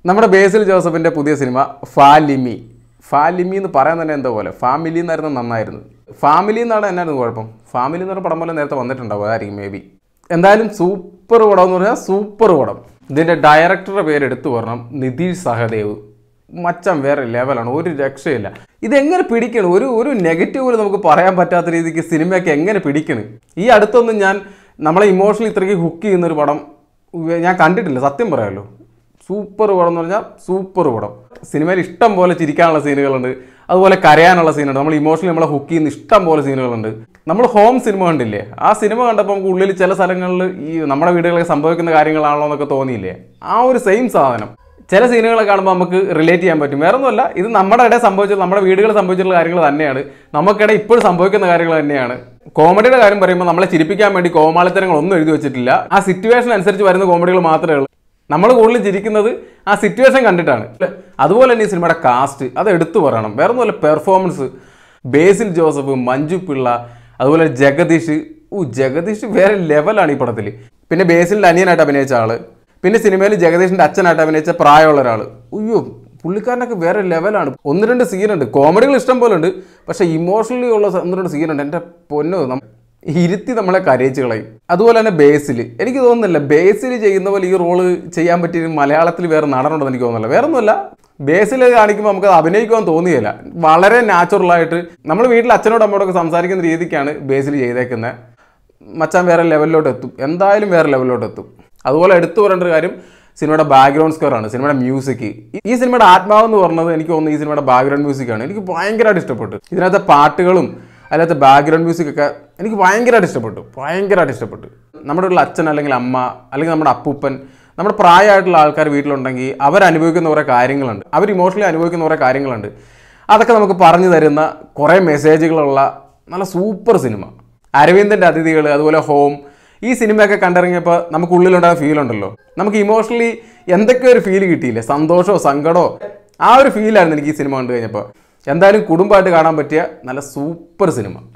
നമ്മുടെ ബേസിൽ ജോസഫിൻ്റെ പുതിയ സിനിമ ഫാലിമി ഫാലിമി എന്ന് പറയാൻ തന്നെ എന്തോ പോലെ ഫാമിലി എന്നായിരുന്നു നന്നായിരുന്നു ഫാമിലി എന്നാണ് എന്നായിരുന്നു കുഴപ്പം ഫാമിലി എന്ന് പറഞ്ഞ പടം പോലെ നേരത്തെ വന്നിട്ടുണ്ടാവും അതായിരിക്കും മേ ബി എന്തായാലും സൂപ്പർ പടം എന്ന് പറഞ്ഞാൽ സൂപ്പർ പടം ഇതിൻ്റെ ഡയറക്ടറുടെ പേര് എടുത്തു പറയണം നിതീഷ് സഹദേവ് മച്ചം വേറെ ലെവലാണ് ഒരു രക്ഷയില്ല ഇതെങ്ങനെ പിടിക്കണം ഒരു ഒരു നെഗറ്റീവ് പോലും നമുക്ക് പറയാൻ പറ്റാത്ത രീതിക്ക് സിനിമയൊക്കെ എങ്ങനെ പിടിക്കണം ഈ അടുത്തൊന്നും ഞാൻ നമ്മളെ ഇമോഷണലി ഇത്രയ്ക്ക് ഹുക്ക് ചെയ്യുന്ന ഒരു പടം ഉവ്വ് ഞാൻ കണ്ടിട്ടില്ല സത്യം പറയാമല്ലോ സൂപ്പർ പടം എന്ന് പറഞ്ഞാൽ സൂപ്പർ പടം സിനിമയിൽ ഇഷ്ടം പോലെ ചിരിക്കാനുള്ള സീനുകളുണ്ട് അതുപോലെ കരയാനുള്ള സീനുണ്ട് നമ്മൾ ഇമോഷണലി നമ്മളെ ഹുക്ക് ചെയ്യുന്ന ഇഷ്ടം പോലെ സീനുകളുണ്ട് നമ്മൾ ഹോം സിനിമ കണ്ടില്ലേ ആ സിനിമ കണ്ടപ്പോൾ നമുക്ക് ഉള്ളിൽ ചില സ്ഥലങ്ങളിൽ ഈ നമ്മുടെ വീടുകളിൽ സംഭവിക്കുന്ന കാര്യങ്ങളാണല്ലോ എന്നൊക്കെ തോന്നിയില്ലേ ആ ഒരു സെയിം സാധനം ചില സീനുകളെ കാണുമ്പോൾ നമുക്ക് റിലേറ്റ് ചെയ്യാൻ പറ്റും വേറെ ഒന്നുമല്ല ഇത് നമ്മുടെ ഇടയിൽ സംഭവിച്ചത് നമ്മുടെ വീടുകളിൽ സംഭവിച്ചിട്ടുള്ള കാര്യങ്ങൾ തന്നെയാണ് നമുക്കിടെ ഇപ്പോഴും സംഭവിക്കുന്ന കാര്യങ്ങൾ തന്നെയാണ് കോമഡിയുടെ കാര്യം പറയുമ്പോൾ നമ്മളെ ചിരിപ്പിക്കാൻ വേണ്ടി കോമാളിത്തരങ്ങൾ ഒന്നും എഴുതി വെച്ചിട്ടില്ല ആ സിറ്റുവേഷൻ അനുസരിച്ച് വരുന്ന കോമഡികൾ മാത്രമേ ഉള്ളൂ നമ്മൾ കൂടുതൽ ചിരിക്കുന്നത് ആ സിറ്റുവേഷൻ കണ്ടിട്ടാണ് അതുപോലെ തന്നെ ഈ സിനിമയുടെ കാസ്റ്റ് അത് എടുത്തു പറയണം വേറെ ഒന്നുമല്ല പെർഫോമൻസ് ബേസിൽ ജോസഫ് മഞ്ജു പിള്ള അതുപോലെ ജഗദീഷ് ഓ ജഗദീഷ് വേറെ ലെവലാണ് ഈ പടത്തിൽ പിന്നെ ബേസിലിൻ്റെ അനിയനായിട്ട് അഭിനയിച്ച ആള് പിന്നെ സിനിമയിൽ ജഗദീഷിൻ്റെ അച്ഛനായിട്ട് അഭിനയിച്ച പ്രായമുള്ള ഒരാൾ അയ്യോ പുള്ളിക്കാരനൊക്കെ വേറെ ലെവലാണ് ഒന്ന് രണ്ട് സീനുണ്ട് കോമഡികൾ ഇഷ്ടം പോലെ ഉണ്ട് പക്ഷേ ഇമോഷണലി ഉള്ള ഒന്ന് രണ്ട് സീനുണ്ട് എൻ്റെ പൊന്നോ നം- ഇരുത്തി നമ്മളെ കരയിച്ച് കളയും അതുപോലെ തന്നെ ബേസിൽ എനിക്ക് തോന്നുന്നില്ല ബേസിൽ ചെയ്യുന്ന പോലെ ഈ റോള് ചെയ്യാൻ പറ്റിയ മലയാളത്തിൽ വേറെ നടനുണ്ടെന്ന് എനിക്ക് തോന്നുന്നില്ല വേറെ ഒന്നുമല്ല ബേസിൽ കാണിക്കുമ്പോൾ നമുക്ക് അത് അഭിനയിക്കുവാൻ തോന്നിയില്ല വളരെ നാച്ചുറലായിട്ട് നമ്മൾ വീട്ടിൽ അച്ഛനോട് അമ്മയോടൊക്കെ സംസാരിക്കുന്ന രീതിക്കാണ് ബേസിൽ ചെയ്തേക്കുന്നത് മച്ചാൻ വേറെ ലെവലിലോട്ട് എത്തും എന്തായാലും വേറെ ലെവലിലോട്ട് എത്തും അതുപോലെ എടുത്തു പറയേണ്ട ഒരു കാര്യം സിനിമയുടെ ബാക്ക്ഗ്രൗണ്ട് സ്കോർ ആണ് സിനിമയുടെ മ്യൂസിക് ഈ സിനിമയുടെ ആത്മാവ് എന്ന് പറഞ്ഞത് എനിക്ക് തോന്നുന്നു ഈ സിനിമയുടെ ബാക്ക്ഗ്രൗണ്ട് മ്യൂസിക് ആണ് എനിക്ക് ഭയങ്കരമായിട്ട് ഇഷ്ടപ്പെട്ടു ഇതിനകത്തെ പാട്ടുകളും അതിനകത്തെ ബാക്ക്ഗ്രൗണ്ട് മ്യൂസിക് ഒക്കെ എനിക്ക് ഭയങ്കരമായിട്ട് ഇഷ്ടപ്പെട്ടു ഭയങ്കരമായിട്ട് ഇഷ്ടപ്പെട്ടു നമ്മുടെ ഉള്ള അച്ഛൻ അല്ലെങ്കിൽ അമ്മ അല്ലെങ്കിൽ നമ്മുടെ അപ്പൂപ്പൻ നമ്മുടെ പ്രായമായിട്ടുള്ള ആൾക്കാർ വീട്ടിലുണ്ടെങ്കിൽ അവർ അനുഭവിക്കുന്ന കുറേ കാര്യങ്ങളുണ്ട് അവർ ഇമോഷണലി അനുഭവിക്കുന്ന കുറേ കാര്യങ്ങളുണ്ട് അതൊക്കെ നമുക്ക് പറഞ്ഞു തരുന്ന കുറേ മെസ്സേജുകളുള്ള നല്ല സൂപ്പർ സിനിമ അരവിന്ദൻ്റെ അതിഥികൾ അതുപോലെ ഹോം ഈ സിനിമയൊക്കെ കണ്ടിറങ്ങിയപ്പോൾ നമുക്ക് ഉള്ളിലുണ്ടായ ഫീൽ ഉണ്ടല്ലോ നമുക്ക് ഇമോഷണലി എന്തൊക്കെ ഒരു ഫീൽ കിട്ടിയില്ലേ സന്തോഷമോ സങ്കടമോ ആ ഒരു ഫീലായിരുന്നു എനിക്ക് ഈ സിനിമ കണ്ടു കഴിഞ്ഞപ്പോൾ എന്തായാലും കുടുംബമായിട്ട് കാണാൻ പറ്റിയ നല്ല സൂപ്പർ സിനിമ